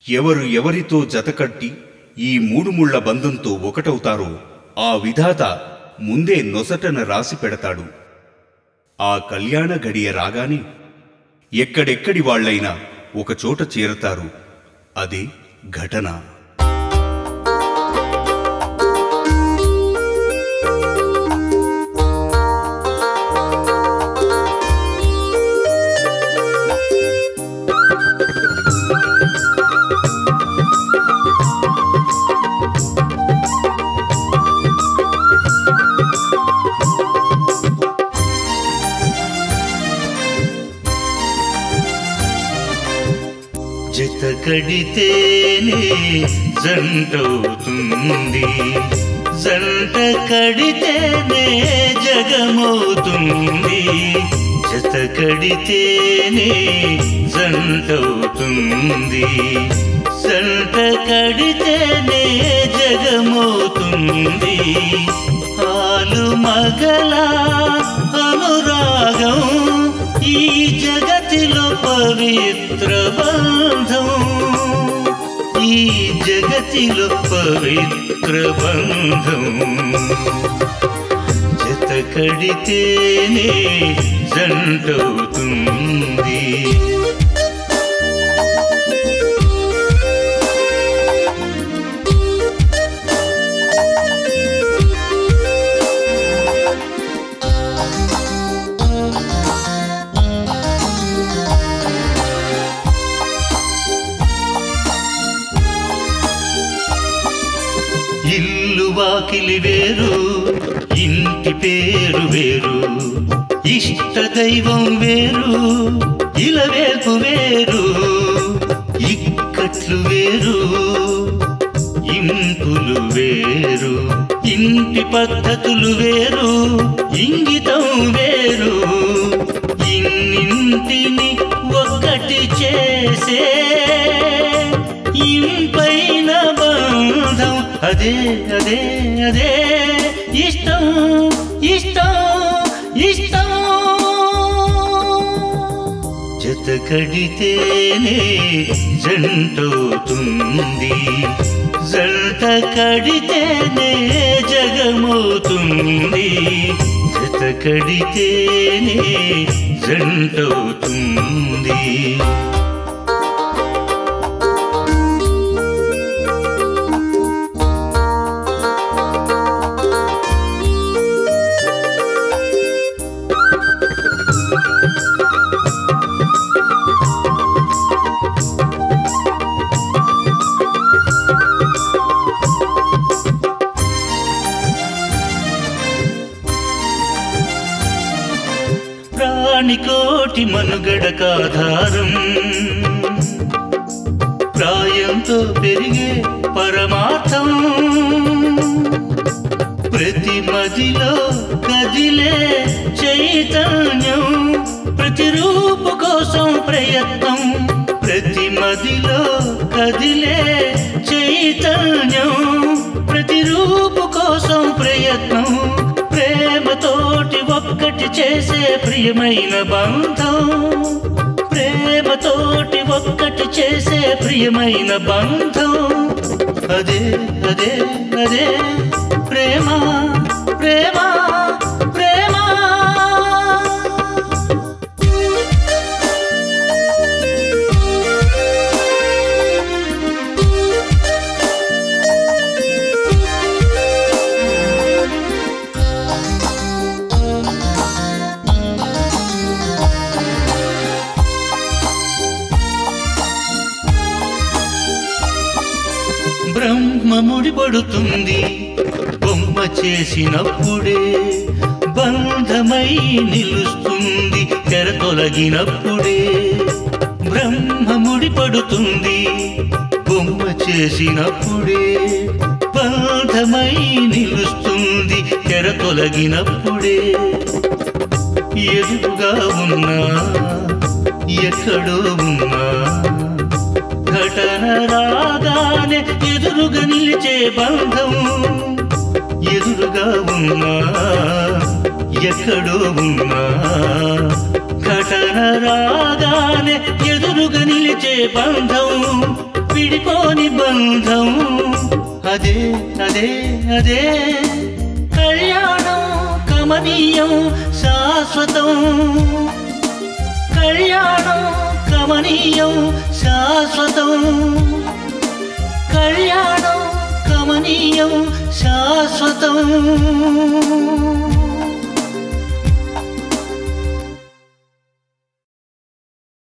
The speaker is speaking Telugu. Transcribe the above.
ఎవరు ఎవరితో జతకట్టి ఈ మూడు ముళ్ల బంధంతో ఒకటవుతారో ఆ విధాత ముందే నొసటన రాసి పెడతాడు ఆ కళ్యాణ గడియ రాగానే ఎక్కడెక్కడి వాళ్ళైనా ఒకచోట చేరతారు అదే ఘటన జత కడితేనే జంటవుతుంది జంట కడితేనే జగమవుతుంది జత కడితేనే జంటవుతుంది జంట కడితేనే జగమవుతుంది ఆలు మగల అనురాగం ఈ జగతిలో పవిత్ర బంధం ఈ జగతిలో పవిత్ర బంధం జత కడితేనే జంటవుతుంది ఇల్లు వాకిలి వేరు ఇంటి పేరు వేరు ఇష్ట దైవం వేరు ఇలవేల్పు వేరు ఇక్కట్లు వేరు ఇంపులు వేరు ఇంటి పద్ధతులు వేరు ఇంగితం వేరు ఇన్నింటిని ఒక్కటి చేసే ఇంపైన బంధం అదే అదే అదే ఇష్టం ఇష్టం ఇష్టం జత కడితేనే జంటవుతుంది జంట కడితేనే జగమవుతుంది జత కడితేనే జంటవుతుంది ప్రాణికోటి మనుగడకాధారం ప్రాయంతో పెరిగే పరమార్థం ప్రతి మదిలో కదిలే చైతన్యం ప్రతి రూపు కోసం ప్రయత్నం ప్రతి మదిలో కదిలే చైతన్యం ప్రతి రూపు కోసం ప్రయత్నం ప్రేమతోటి ఒక్కటి చేసే ప్రియమైన బంధం ప్రేమతోటి ఒక్కటి చేసే ప్రియమైన బంధం అదే అదే అదే ప్రేమ ప్రేమ ప్రేమ బ్రహ్మ ముడిపడుతుంది బొమ్మ చేసినప్పుడే బంధమై నిలుస్తుంది తెర తొలగినప్పుడే బ్రహ్మ ముడిపడుతుంది బొమ్మ చేసినప్పుడే బంధమై నిలుస్తుంది తెర తొలగినప్పుడే ఎదురుగా ఉన్నా ఎక్కడో ఉన్నా ఘటన రాగానే ఎదురుగా నిలిచే బంధం ఎదురుగా ఉన్నా ఎక్కడో ఉన్నా ఘటన రాగానే ఎదురుగా నిలిచే బంధం విడిపోని బంధం అదే అదే అదే కళ్యాణం కమనీయం శాశ్వతం కళ్యాణం కమనీయం శాశ్వతం కళ్యాణం కమనీయం శాశ్వతం